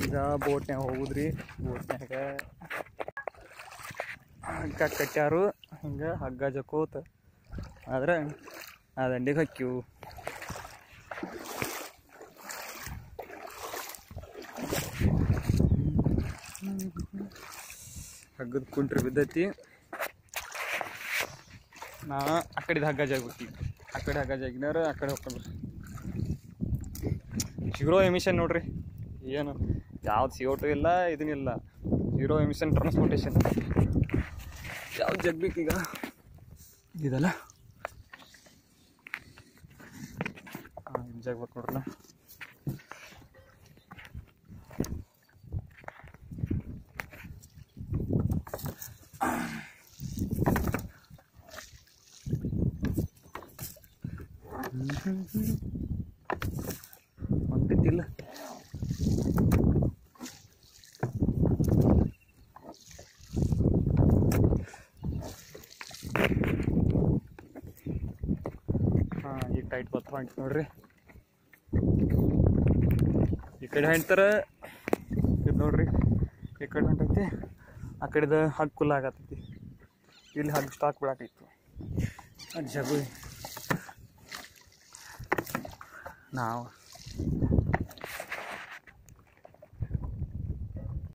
ಈಗ ಬೋಟ್ನ್ಯಾಗ ಹೋಗುದ್ರಿ ಬೋಟ್ನ್ಯಾಗ ಹಗ್ಗ ಕಟ್ಟ್ಯಾರು ಹಿಂಗೆ ಹಗ್ಗ ಜಕೋತ ಆದ್ರೆ ಆ ದಂಡಿಗೆ ಹಕ್ಕಿವು ಹಗ್ಗದ ಕುಂಟ್ರಿ ಬಿದ್ದೈತಿ ನಾ ಆ ಕಡೆದ ಹಗ್ಗ ಜಾಗ್ಬಿಟ್ಟಿ ಆ ಕಡೆ ಹಗ್ಗ ಜಾಗಿನಾರ ಆ ಕಡೆ ಹೋಗ್ಕೊಂಡ್ರಿ ಜೀರೋ ಎಮಿಷನ್ ನೋಡ್ರಿ ಏನು ಯಾವ್ದು ಸಿ ಓಟು ಇಲ್ಲ ಇದನ್ನಿಲ್ಲ ಜೀರೋ ಎಮಿಷನ್ ಟ್ರಾನ್ಸ್ಪೋರ್ಟೇಷನ್ ಯಾವ್ದು ಜಗ್ಬೇಕೀಗ ಇದಲ್ಲ ಹಾಂ ಇದು ಜಗ್ಬೇಕು ನೋಡ್ರಲ್ಲ ಹೊಂಟಿತ್ತಿಲ್ಲ ಹಾಂ ಈಗ ಟೈಟ್ ಬತ್ತ ಹೊಂಟ್ ನೋಡ್ರಿ ಈ ಕಡೆ ಹೊಂಟ್ತಾರ ಇದು ನೋಡ್ರಿ ಈ ಕಡೆ ಹೊಂಟೈತಿ ಆ ಕಡೆದ ಹಗ್ ಕುಲ್ಲ ಆಗತ್ತೈತಿ ಇಲ್ಲಿ ಹಗ್ ಸ್ಟಾಕ್ ಬಿಡಾಕೈತಿ ಜಗು ನಾವು